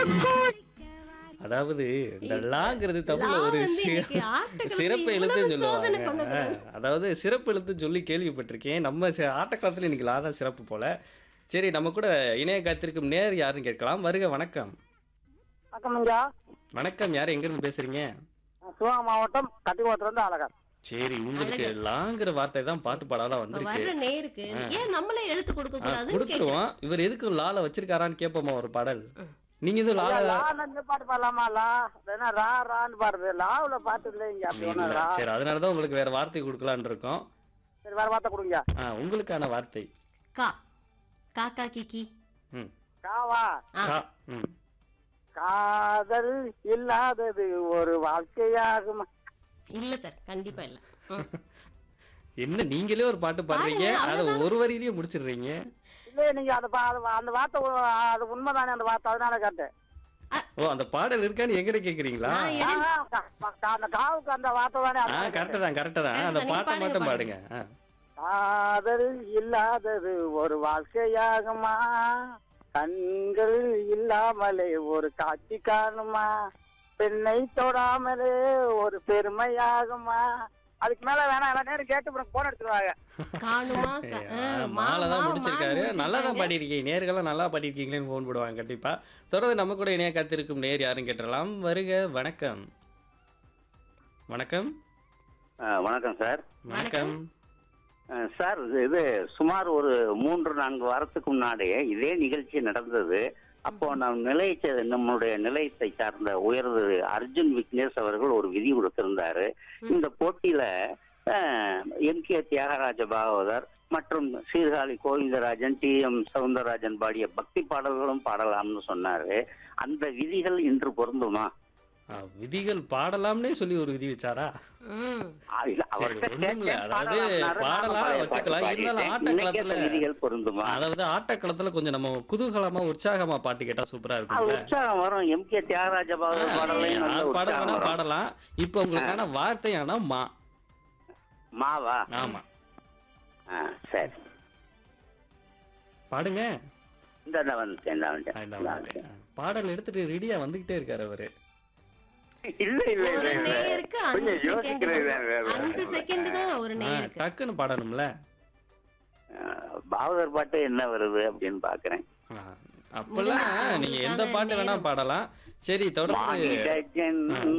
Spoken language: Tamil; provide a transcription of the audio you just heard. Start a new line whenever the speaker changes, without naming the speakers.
அதாவது இந்த லாங்கிறது தமிழ்ல
லா
ஒரு
வந்து
சி-
இன்னைக்கு ஆட்டக்கிழமை
சிறப்பு எழுத்துன்னு
இவ்வளவு சோதனை
சொல்லுவாங்க
பண்ணக்கூடாது.
அதாவது சிறப்பு எழுத்துன்னு சொல்லி கேள்விப்பட்டிருக்கேன் நம்ம சி- ஆட்டக்காலத்துல இன்னைக்கு லா தான் சிறப்பு போல சரி நம்ம கூட இணைய காத்திருக்கும் நேர் யாருன்னு கேட்கலாம் வருக வணக்கம்
வணக்கம்ங்க
வணக்கம் யார் எங்கிருந்து பேசுறீங்க
சிவகங்கை மாவட்டம் கட்டிக்குளத்துலேருந்து அழகர்
சரி உங்களுக்கு லாங்கிற வார்த்தை தான் பாட்டு பாடாலாம்
இப்ப
வந்திருக்கு
வர்ற நேருக்கு ஏன் நம்மளே எழுத்து கொடுக்க
ஆ,
கூடாதுன்னு கேக்குறேன்.
கொடுத்துருவோம் இவர் எதுக்கு லால வச்சிருக்காரான்னு கேட்போமா ஒரு பாடல் நீங்க இது லால
லான்னு பாட்டு பாடலாமா லா இல்லைன்னா ரா ரான்னு பாடுறது லாவில் பாட்டு இல்லைங்க அப்படி ஒன்றும்
இல்ல
ரா
சரி அதனாலதான் உங்களுக்கு வேற வார்த்தை கொடுக்கலான்னு இருக்கோம்
சரி வேற வார்த்தை கொடுங்க
ஆ, உங்களுக்கான வார்த்தை
கா காக்கா கிக்கி
ம்
காவா
ஆ.
கா ம்
காதல் இல்லாதது ஒரு வாழ்க்கையாகும்
இல்ல சார் கண்டிப்பா இல்ல ம்.
என்ன நீங்களே ஒரு பாட்டு பாடுறீங்க
பாடுங்க,
அதை ஒரு வரியிலேயே முடிச்சிடுறீங்க
இல்லையே நீங்க அந்த பா- அது- அந்த வார்த்தை உ- அது உண்மைதானே அந்த வார்த்தை அதனால கேட்டேன்
ஓ அந்த பாடல் இருக்கான்னு எங்கிட்ட கேக்குறீங்களா
நான் எதிர்-
ஆஹா, கா- கா- அந்த காவுக்கு அந்த வார்த்தை தானே
ஆ
அதனால கேட்டேன்.
கரெக்டு தான் கரெக்டு தான்
Correct
அந்த
தான், நீங்க
பாட்டை
பாடுங்க,
மட்டும்
பாடுங்க.
பாடுங்க ஆ.
காதல் இல்லாதது ஒரு வாழ்க்கையாகுமா கண்கள் இல்லாமலே ஒரு காட்சி காணுமா பெண்ணை தொடாமலே ஒரு பெருமையாகுமா அதுக்கு மேல வேணாம் எல்லா நேரம் கேட்டு அப்புறம் போன் எடுத்துருவாங்க
காணுமா க- ஆ,
ஆ,
மா,
மாலை தான்
மா,
முடிச்சிருக்காரு
மா
நல்லா தான்
முடிச்சிருக்காங்க.
பாடிருக்கீங்க நேர்கள்லாம் நல்லா பாடிருக்கீங்களேன்னு ஃபோன் போடுவாங்க கண்டிப்பா தொடர்ந்து நம்ம கூட இணைய காத்திருக்கும் நேர் யாருன்னு கேட்டலாம் வருக வணக்கம் வணக்கம்
ஆ, வணக்கம் சார்
வணக்கம்
ஆ, சார் இது சுமார் ஒரு மூன்று நான்கு வாரத்துக்கு முன்னாடி இதே நிகழ்ச்சி நடந்தது அப்போ நம் நிலையத்தை நம்மளுடைய நிலையத்தை சார்ந்த உயர்வு அர்ஜுன் விக்னேஷ் அவர்கள் ஒரு விதி கொடுத்திருந்தாரு இந்த போட்டியில எம் கே தியாகராஜ பாகவதர் மற்றும் சீர்காழி கோவிந்தராஜன் டி எம் சவுந்தரராஜன் பாடிய பக்தி பாடல்களும் பாடலாம்னு சொன்னாரு அந்த விதிகள் இன்று பொருந்துமா
ஆ, விதிகள் பாடலாம்னே சொல்லி ஒரு விதி வச்சாரா
ம்.
ஆ, இல்ல, அவர்கிட்ட
ஒண்ணும் இல்ல.
கேட்டேன்,
அதாவது
பாடலாம்னாரு,
பாடலாம்,
நானும் பழைய
வச்சுக்கலாம்.
பாட்டு
இருந்தாலும்
பாடிட்டேன். இன்னைக்கு
ஆட்டக்களத்துல-
அந்த விதிகள் பொருந்துமா
அதாவது ஆட்டக்களத்துல கொஞ்சம் நம்ம குதூகலமா உற்சாகமா பாட்டு கேட்டா சூப்பரா
ஆ,
இருக்கும்ல
உற்சாகம் வரும் எம் கே தியாகராஜ பாகவதர் பாடலையும் நல்ல
அது பாட
உற்சாகம்
வேணா
வரும்.
பாடலாம் இப்போ உங்களுக்கான வார்த்தை ஆனா மா
மாவா
ஆமா
ஆ, சரி
பாடுங்க
இந்த இந்த வந்துட்டேன் இந்த
ஆ,
வந்துட்டேன்.
இந்த
இந்த
மாதிரி.
வந்துட்டேன்.
பாடல் எடுத்துட்டு ரெடியா வந்துகிட்டே இருக்காரு அவரு
இல்ல இல்ல
ஒரு
இல்ல இல்ல
நேருக்கு அஞ்சு
கொஞ்சம்
செகண்ட்
யோசிக்கிறது தான் வேற.
அஞ்சு செகண்ட் தான் ஒரு
ஆ,
நேருக்கு
டக்குன்னு பாடணும்ல
ஆ, பாகவதர் பாட்டு என்ன வருது அப்படின்னு பாக்குறேன்
ஆ, அப்பெல்லாம்
முடிஞ்சிருச்சு.
நீங்க எந்த
உங்களுக்கான
பாட்டு வேணா
நேரம்.
பாடலாம் சரி தொடர்ந்து
மானிட ஜென்மம்